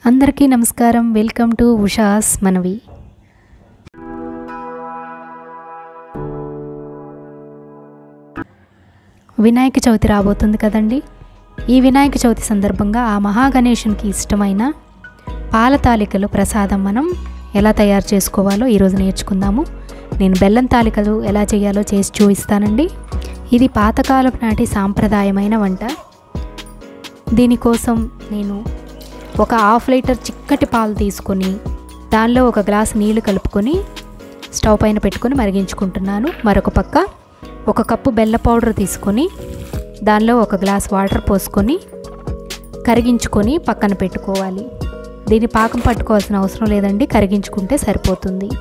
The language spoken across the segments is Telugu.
అందరికీ నమస్కారం వెల్కమ్ టు ఉషాస్ మనవి వినాయక చవితి రాబోతుంది కదండి ఈ వినాయక చవితి సందర్భంగా ఆ మహాగణేశునికి ఇష్టమైన పాల తాలికలు ప్రసాదం మనం ఎలా తయారు చేసుకోవాలో ఈరోజు నేర్చుకుందాము నేను బెల్లం తాలికలు ఎలా చేయాలో చేసి చూపిస్తానండి ఇది పాతకాలపు నాటి సాంప్రదాయమైన వంట దీనికోసం నేను ఒక హాఫ్ లీటర్ చిక్కటి పాలు తీసుకొని దానిలో ఒక గ్లాస్ నీళ్లు కలుపుకొని స్టవ్ పైన పెట్టుకొని మరిగించుకుంటున్నాను మరొక పక్క ఒక కప్పు బెల్ల పౌడర్ తీసుకొని దానిలో ఒక గ్లాస్ వాటర్ పోసుకొని కరిగించుకొని పక్కన పెట్టుకోవాలి దీన్ని పాకం పట్టుకోవాల్సిన అవసరం లేదండి కరిగించుకుంటే సరిపోతుంది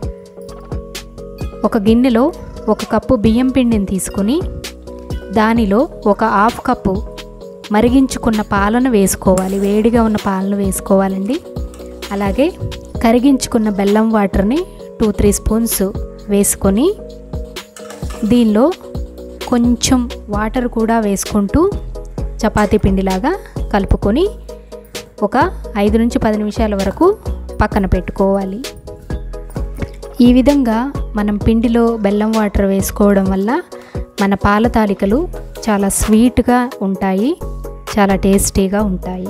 ఒక గిన్నెలో ఒక కప్పు బియ్యం పిండిని తీసుకొని దానిలో ఒక హాఫ్ కప్పు మరిగించుకున్న పాలను వేసుకోవాలి వేడిగా ఉన్న పాలను వేసుకోవాలండి అలాగే కరిగించుకున్న బెల్లం వాటర్ని టూ త్రీ స్పూన్స్ వేసుకొని దీనిలో కొంచెం వాటర్ కూడా వేసుకుంటూ చపాతీ పిండిలాగా కలుపుకొని ఒక ఐదు నుంచి పది నిమిషాల వరకు పక్కన పెట్టుకోవాలి ఈ విధంగా మనం పిండిలో బెల్లం వాటర్ వేసుకోవడం వల్ల మన పాల తాలికలు చాలా స్వీట్గా ఉంటాయి చాలా టేస్టీగా ఉంటాయి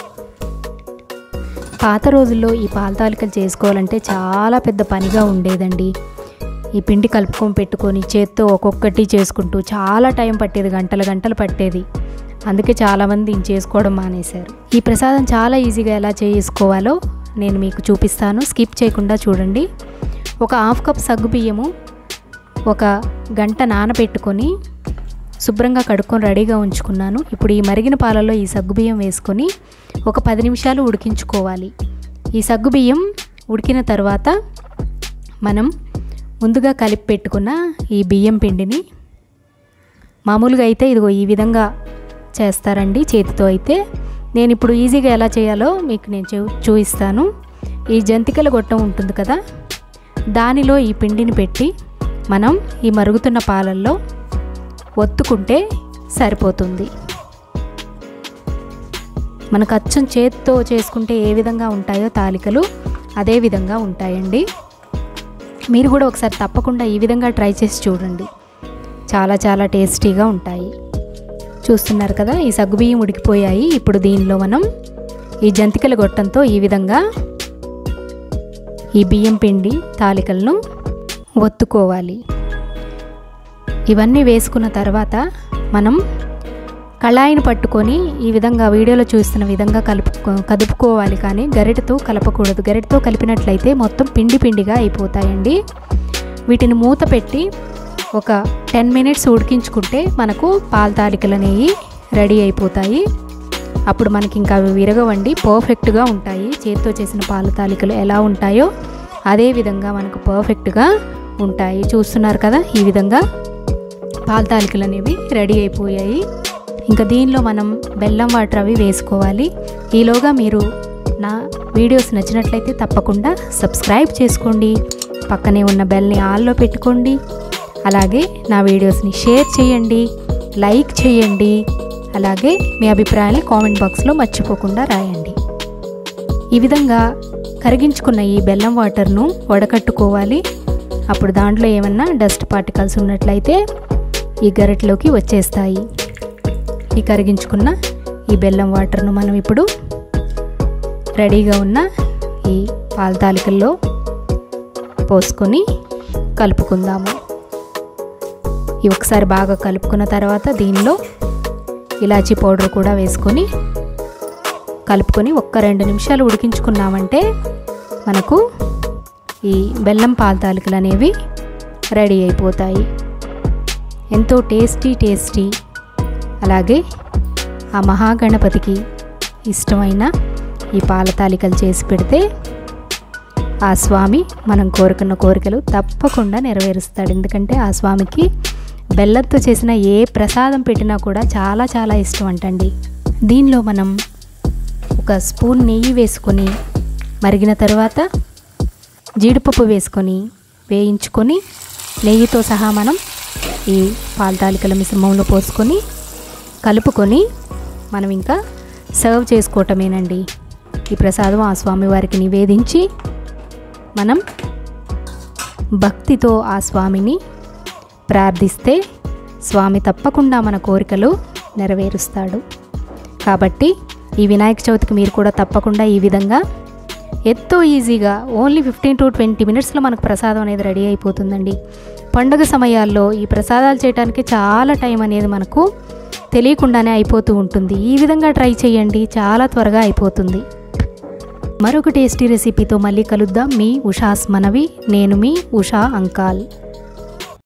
పాత రోజుల్లో ఈ పాల తాలికలు చేసుకోవాలంటే చాలా పెద్ద పనిగా ఉండేదండి ఈ పిండి కలుపుకొని పెట్టుకొని చేత్తో ఒక్కొక్కటి చేసుకుంటూ చాలా టైం పట్టేది గంటల గంటలు పట్టేది అందుకే చాలామంది ఇది చేసుకోవడం మానేశారు ఈ ప్రసాదం చాలా ఈజీగా ఎలా చేసుకోవాలో నేను మీకు చూపిస్తాను స్కిప్ చేయకుండా చూడండి ఒక హాఫ్ కప్ సగ్గు బియ్యము ఒక గంట నానబెట్టుకొని శుభ్రంగా కడుక్కొని రెడీగా ఉంచుకున్నాను ఇప్పుడు ఈ మరిగిన పాలలో ఈ సగ్గుబియ్యం వేసుకొని ఒక పది నిమిషాలు ఉడికించుకోవాలి ఈ సగ్గుబియ్యం ఉడికిన తర్వాత మనం ముందుగా కలిపి పెట్టుకున్న ఈ బియ్యం పిండిని మామూలుగా అయితే ఇదిగో ఈ విధంగా చేస్తారండి చేతితో అయితే నేను ఇప్పుడు ఈజీగా ఎలా చేయాలో మీకు నేను చూ చూపిస్తాను ఈ జంతికల గొట్టం ఉంటుంది కదా దానిలో ఈ పిండిని పెట్టి మనం ఈ మరుగుతున్న పాలల్లో ఒత్తుకుంటే సరిపోతుంది మనకు అచ్చం చేతితో చేసుకుంటే ఏ విధంగా ఉంటాయో తాలికలు అదే విధంగా ఉంటాయండి మీరు కూడా ఒకసారి తప్పకుండా ఈ విధంగా ట్రై చేసి చూడండి చాలా చాలా టేస్టీగా ఉంటాయి చూస్తున్నారు కదా ఈ సగ్గుబియ్యం ఉడికిపోయాయి ఇప్పుడు దీనిలో మనం ఈ జంతికల గొట్టంతో ఈ విధంగా ఈ బియ్యం పిండి తాలికలను ఒత్తుకోవాలి ఇవన్నీ వేసుకున్న తర్వాత మనం కళాయిని పట్టుకొని ఈ విధంగా వీడియోలో చూస్తున్న విధంగా కలుపు కదుపుకోవాలి కానీ గరిటతో కలపకూడదు గరిటతో కలిపినట్లయితే మొత్తం పిండి పిండిగా అయిపోతాయండి వీటిని మూత పెట్టి ఒక టెన్ మినిట్స్ ఉడికించుకుంటే మనకు పాల తాలికలు అనేవి రెడీ అయిపోతాయి అప్పుడు మనకి ఇంకా అవి విరగవండి పర్ఫెక్ట్గా ఉంటాయి చేతితో చేసిన పాల తాలికలు ఎలా ఉంటాయో అదే విధంగా మనకు పర్ఫెక్ట్గా ఉంటాయి చూస్తున్నారు కదా ఈ విధంగా పాల తాలికలు అనేవి రెడీ అయిపోయాయి ఇంకా దీనిలో మనం బెల్లం వాటర్ అవి వేసుకోవాలి ఈలోగా మీరు నా వీడియోస్ నచ్చినట్లయితే తప్పకుండా సబ్స్క్రైబ్ చేసుకోండి పక్కనే ఉన్న బెల్ని ఆల్లో పెట్టుకోండి అలాగే నా వీడియోస్ని షేర్ చేయండి లైక్ చేయండి అలాగే మీ అభిప్రాయాన్ని కామెంట్ బాక్స్లో మర్చిపోకుండా రాయండి ఈ విధంగా కరిగించుకున్న ఈ బెల్లం వాటర్ను వడకట్టుకోవాలి అప్పుడు దాంట్లో ఏమన్నా డస్ట్ పార్టికల్స్ ఉన్నట్లయితే ఈ గరిటలోకి వచ్చేస్తాయి ఈ కరిగించుకున్న ఈ బెల్లం వాటర్ను మనం ఇప్పుడు రెడీగా ఉన్న ఈ పాల తాలికల్లో పోసుకొని కలుపుకుందాము ఈ ఒకసారి బాగా కలుపుకున్న తర్వాత దీనిలో ఇలాచీ పౌడర్ కూడా వేసుకొని కలుపుకొని ఒక్క రెండు నిమిషాలు ఉడికించుకున్నామంటే మనకు ఈ బెల్లం పాల తాలికలు అనేవి రెడీ అయిపోతాయి ఎంతో టేస్టీ టేస్టీ అలాగే ఆ మహాగణపతికి ఇష్టమైన ఈ పాల తాలికలు చేసి పెడితే ఆ స్వామి మనం కోరుకున్న కోరికలు తప్పకుండా నెరవేరుస్తాడు ఎందుకంటే ఆ స్వామికి బెల్లంతో చేసిన ఏ ప్రసాదం పెట్టినా కూడా చాలా చాలా ఇష్టం అంటండి దీనిలో మనం ఒక స్పూన్ నెయ్యి వేసుకొని మరిగిన తర్వాత జీడిపప్పు వేసుకొని వేయించుకొని నెయ్యితో సహా మనం ఈ పాల తాలికల మిశ్రమంలో పోసుకొని కలుపుకొని మనం ఇంకా సర్వ్ చేసుకోవటమేనండి ఈ ప్రసాదం ఆ స్వామివారికి నివేదించి మనం భక్తితో ఆ స్వామిని ప్రార్థిస్తే స్వామి తప్పకుండా మన కోరికలు నెరవేరుస్తాడు కాబట్టి ఈ వినాయక చవితికి మీరు కూడా తప్పకుండా ఈ విధంగా ఎంతో ఈజీగా ఓన్లీ ఫిఫ్టీన్ టు ట్వంటీ మినిట్స్లో మనకు ప్రసాదం అనేది రెడీ అయిపోతుందండి పండుగ సమయాల్లో ఈ ప్రసాదాలు చేయడానికి చాలా టైం అనేది మనకు తెలియకుండానే అయిపోతూ ఉంటుంది ఈ విధంగా ట్రై చేయండి చాలా త్వరగా అయిపోతుంది మరొక టేస్టీ రెసిపీతో మళ్ళీ కలుద్దాం మీ ఉషాస్ మనవి నేను మీ ఉషా అంకాల్